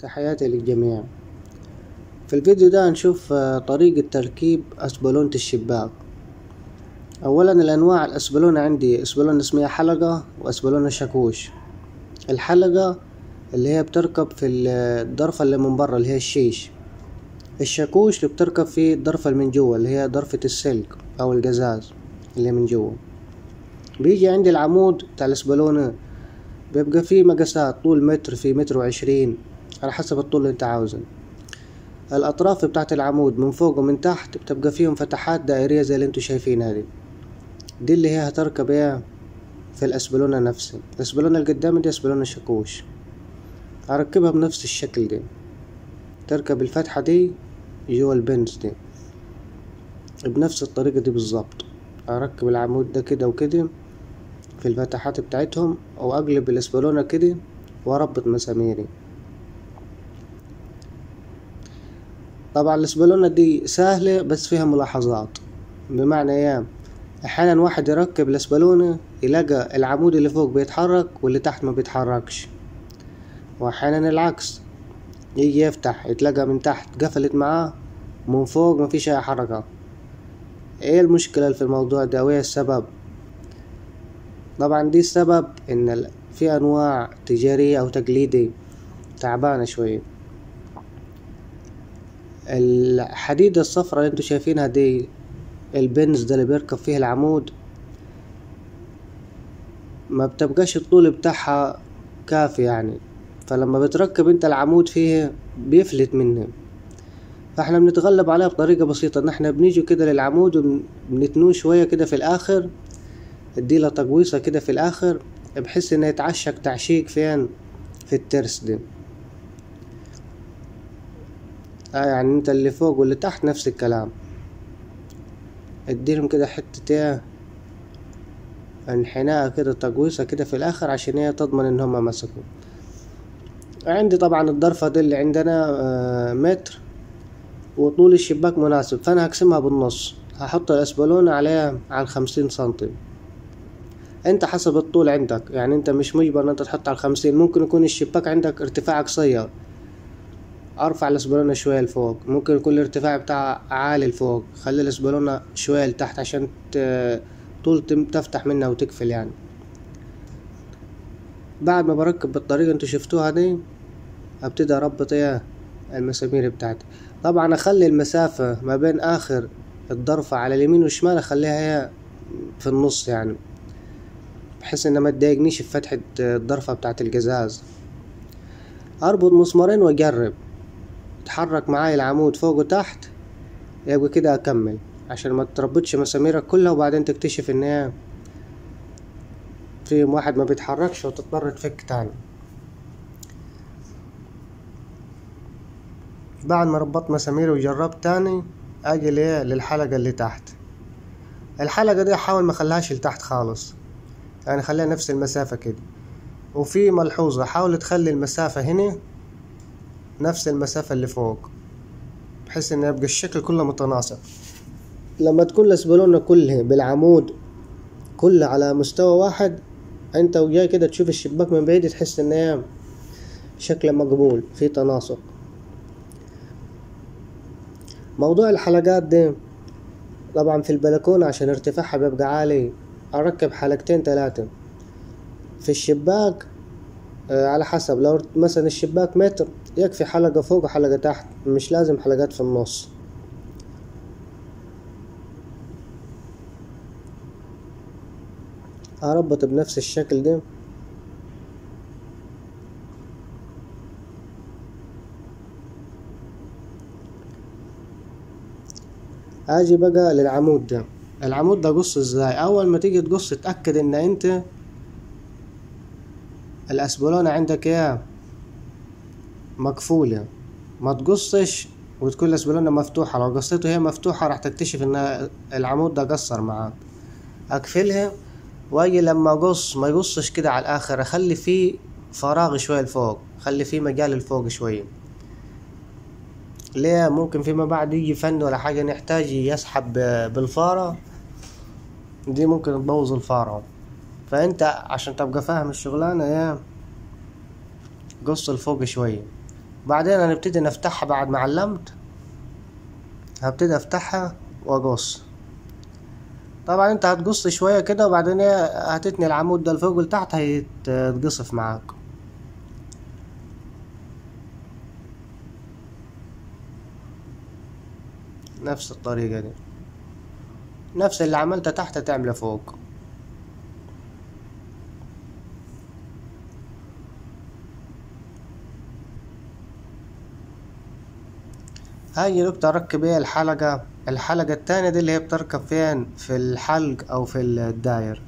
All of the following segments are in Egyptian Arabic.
تحياتي للجميع في الفيديو ده هنشوف طريقة تركيب اسبالونة الشباك اولا الانواع الاسبالونة عندي اسبالونة اسمها حلقة واسبالونة شاكوش الحلقة اللي هي بتركب في الضرفة اللي من برا اللي هي الشيش الشاكوش اللي بتركب في الضرفة اللي من جوا اللي هي ضرفة السلك او القزاز اللي من جوا بيجي عندي العمود بتاع الاسبالونة بيبقى فيه مقاسات طول متر في متر وعشرين على حسب الطول اللي انت عاوزه الاطراف بتاعت العمود من فوق ومن تحت بتبقى فيهم فتحات دائرية زي اللي انتوا شايفينها دي دي اللي هي هتركب ايه في الاسبالونة نفسها الاسبالونة اللي قدامي دي اسبالونة شاكوش هركبها بنفس الشكل دي تركب الفتحة دي جوا البنز دي بنفس الطريقة دي بالظبط اركب العمود ده كده وكده في الفتحات بتاعتهم او اقلب الاسبالونة كده واربط مساميري طبعا الاسبالونة دي سهلة بس فيها ملاحظات بمعنى ايه احيانا واحد يركب الاسبالونة يلقى العمود اللي فوق بيتحرك واللي تحت ما بيتحركش واحيانا العكس يجي يفتح يتلقى من تحت قفلت معاه ومن فوق مفيش اي حركة ايه المشكلة في الموضوع ده وايه السبب طبعا دي السبب ان في انواع تجارية او تقليدي تعبانة شوية الحديدة الصفرا اللي انتوا شايفينها دي البنز ده اللي بيركب فيه العمود ما بتبقاش الطول بتاعها كافي يعني فلما بتركب انت العمود فيه بيفلت منه فاحنا بنتغلب عليها بطريقة بسيطة ان احنا بنيجي كده للعمود وبنتنوه شوية كده في الاخر اديله تقويصة كده في الاخر بحيث انه يتعشق تعشيق فين في الترس ده آه يعني انت اللي فوق واللي تحت نفس الكلام اديلهم كده حتة ايه انحناء كده تقويصة كده في الاخر عشان هي تضمن ان هما مسكوا عندي طبعا الضرفة دي اللي عندنا آه متر وطول الشباك مناسب فانا هقسمها بالنص هحط الاسبالونة عليها على الخمسين سنتي انت حسب الطول عندك يعني انت مش مجبر ان انت تحط على الخمسين ممكن يكون الشباك عندك ارتفاع قصير ارفع الاسبالونة شوية لفوق ممكن يكون الارتفاع بتاعها عالي لفوق خلي الاسبالونة شوية لتحت عشان طول تفتح منها وتقفل يعني بعد ما بركب بالطريقة انتوا شفتوها دي ابتدي اربط ايه المسامير بتاعتي طبعا اخلي المسافة ما بين اخر الضرفة على اليمين والشمال اخليها هي في النص يعني بحيث ان ما تضايقنيش في فتحة الضرفة بتاعت القزاز اربط مسمارين واجرب اتحرك معاي العمود فوق وتحت يبقى كده اكمل عشان ما تربطش مساميرك كلها وبعدين تكتشف ان هي فيهم واحد ما بيتحركش وتضطر تفك تاني بعد ما ربطت مساميري وجربت تاني اجي ليه للحلقة اللي تحت الحلقة دي احاول ما اخليهاش لتحت خالص يعني خليها نفس المسافة كده وفي ملحوظة حاول تخلي المسافة هنا نفس المسافة اللي فوق بحيث ان يبقى الشكل كله متناسق لما تكون الاسبالونة كلها بالعمود كلها على مستوى واحد انت وجاي كده تشوف الشباك من بعيد تحس ان هي شكل مقبول في تناسق موضوع الحلقات دي طبعا في البلكونة عشان ارتفاعها بيبقى عالي اركب حلقتين تلاتة في الشباك آه على حسب لو مثلا الشباك متر يكفي حلقة فوق وحلقة تحت مش لازم حلقات في النص هربط بنفس الشكل ده اجي بقى للعمود ده العمود ده قص ازاي اول ما تيجي تقص تأكد ان انت الاسبولونة عندك ايه مقفولة ما تقصش وتكون الاسبولونة مفتوحة لو قصيته هي مفتوحة راح تكتشف ان العمود ده قصر معاك اقفلها واجي لما اقص ما يقصش كده على الاخر اخلي فيه فراغ شوية لفوق خلي فيه مجال لفوق شوية ليه ممكن فيما بعد يجي فن ولا حاجة نحتاج يسحب بالفارة دي ممكن تبوظ الفارة فانت عشان تبقى فاهم الشغلانة ايه قص لفوق شوية بعدين هنبتدي نفتحها بعد ما علمت هبتدي افتحها واقص طبعا انت هتقص شوية كده وبعدين ايه هتتني العمود ده لفوق ولتحت هيتقصف معاك نفس الطريقة دي نفس اللي عملته تحت تعمله فوق هاي نقطة اركب ايه الحلقة الحلقة التانية دي اللي هي بتركب فين في الحلق او في الداير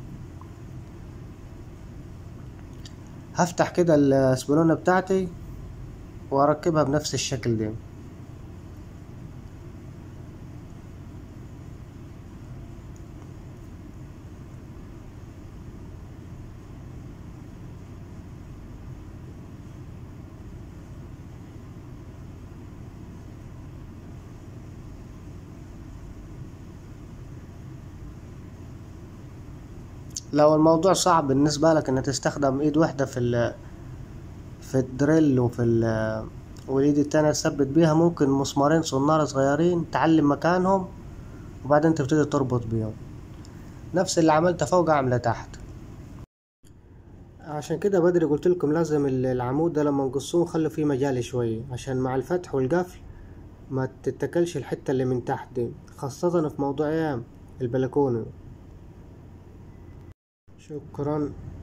هفتح كده السبلونة بتاعتي واركبها بنفس الشكل ده لو الموضوع صعب بالنسبة لك ان تستخدم ايد واحدة في ال في الدريل وفي ال والايد التانية تثبت بيها ممكن مسمارين صنارة صغيرين تعلم مكانهم وبعدين تبتدي تربط بيهم نفس اللي عملته فوق اعمله تحت عشان كده بدري قلت لكم لازم العمود ده لما نقصوه نخلي فيه مجال شوية عشان مع الفتح والقفل ما تتكلش الحتة اللي من تحت دي خاصة في موضوع ايه البلكونة شكرا